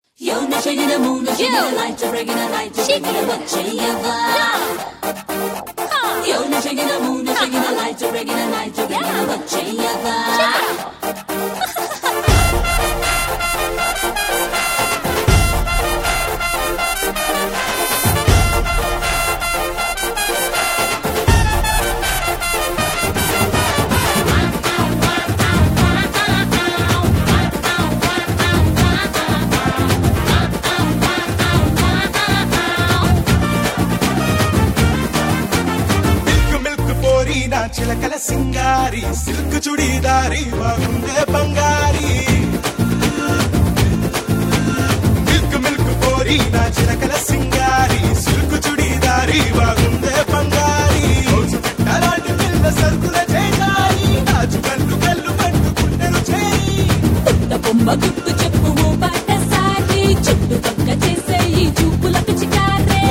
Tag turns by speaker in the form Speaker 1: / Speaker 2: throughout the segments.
Speaker 1: You're shaking the moon, you're shaking the light, you're breaking the light, you're breaking the what Shayava. You're shaking the moon, you're shaking the light, you're breaking the light, you're breaking the what Shayava.
Speaker 2: Milk milk పోరి నా చిలకల సింగారి silk చుడీదారి బాగుందే బంగారి milk milk పోరి నా చిలకల సింగారి silk చుడీదారి బాగుందే బంగారి రోజు పెట్టలాంటి పిల్ల సరుకుల చేయాలి రాజు కళ్ళు కళ్ళు పట్టుకుంటెను చేయి
Speaker 1: పుట్ట బొమ్మ గుట్టు చెప్పు ఓ బాటసారి చుట్టుపక్క చేసే ఈ చూపుల పిచికారే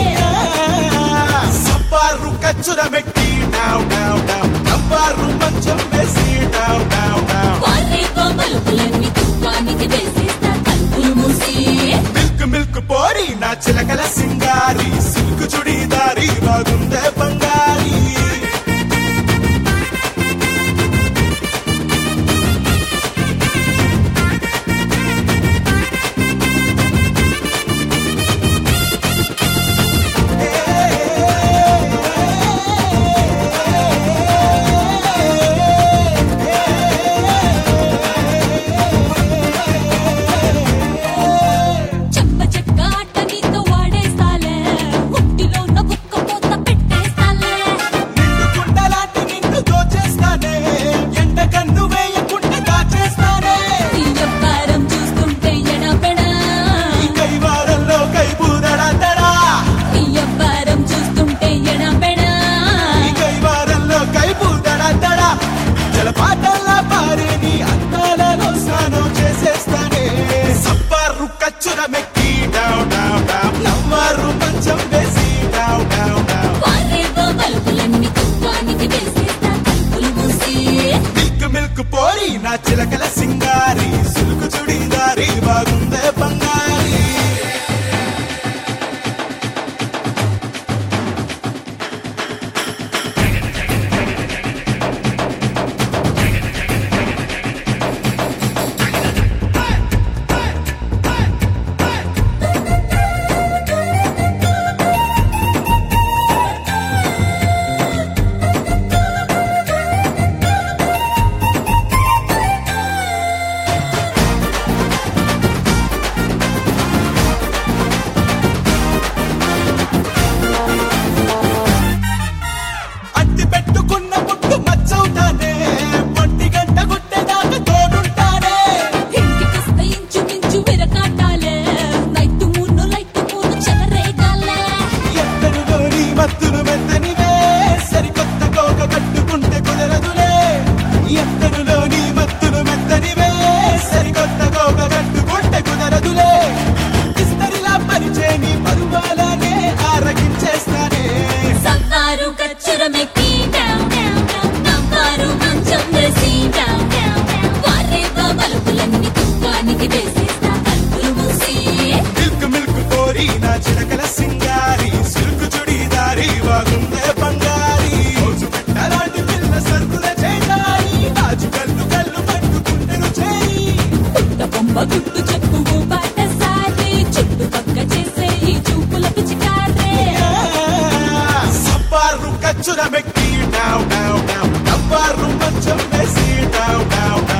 Speaker 2: సబ్బారు కచ్చుర మెట్టి డావ్ డావ్ డావ్ డబ్బారు మంచం వేసి డావ్ డావ్ డావ్
Speaker 1: వారే మలుపులన్నీ తుఫానికి వేసేస్తా తలుపులు మూసి
Speaker 2: మిల్క్ మిల్క్ పోరి నా చిలకల సింగారి సిల్క్ చుడీదారి బాగుందే బంగారి
Speaker 1: చెంప చెక్క ఆట నీతో వాడేస్తాలే ముట్టిలో ఉన్న కుక్క పోత పెట్టేస్తాలే
Speaker 2: నిన్ను కుండలాంటి నిన్ను దోచేస్తానే ఎండ కన్ను వేయకుండా దాచేస్తానే
Speaker 1: ఈ వ్యాపారం చూస్తుంటే ఎడపెడా
Speaker 2: ఈ కైవారంలో కైబూదడంతడా
Speaker 1: ఈ వ్యాపారం చూస్తుంటే ఎడపెడా
Speaker 2: ఈ కైవారంలో కైబూదడంతడా జలపాతంలా పారే నీ అందాలలో స్నానం చేసేస్తానే సబ్బారు కచ్చుర మెక్కి డావ్ డావ్ డావ్ నవ్వారు మంచం వేసి డావ్ డావ్ డావ్
Speaker 1: వారే మలుపులన్నీ తుఫానికి వేసేస్తా తలుపులు మూసి
Speaker 2: మిల్క్ మిల్క్ పోరి నా చిలకల సింగారి సిల్క్ చుడీదారి బాగుందే బంగారి అట్టి పెట్టుకున్న పుట్టు మచ్చవుతానే ఒంటి గంట గుట్టేదాకా తోడుంటానే
Speaker 1: ఇంటికొస్తే ఇంచుమించు విరకాటాలే నైట్ మూను లైట్ మూను చెలరేగాలే
Speaker 2: ఎత్తనులోని మత్తులు మెత్తనివే సరికొత్త కోక కట్టుకుంటే కుదరదులే ఎత్తనులోని మత్తులు మెత్తనివే సరికొత్త కోక కట్టుకుంటే కుదరదులే ఇస్తరిలా పరిచేని పరువాలనే ఆరగించేస్తానే
Speaker 1: సవ్వారు కచ్చురమెక్కి down, down, down. నవ్వారు మంచం వేసి down, down, down. వారే మలుపులన్నీ తుఫానికి వేసేస్తా తలుపులు మూసి
Speaker 2: మిల్క్ మిల్క్ కోరి నా చిలకల సింగారి సిల్క్ చుడీదారి బాగుందే బంగారి రోజు పెట్టలాంటి పిల్ల సరుకుల చేయాలి రాజు కళ్ళు కళ్ళు పట్టుకుంటెను చేయి
Speaker 1: పుట్ట బొమ్మ గుట్టు చెప్పు ఓ బాటసారి చుట్టుపక్క చేసే ఈ చూపుల పిచికారే
Speaker 2: సబ్బారు కచ్చుర మెక్కి డావ్ డావ్ డావ్ డబ్బారు మంచం వేసి డావ్ డావ్ డావ్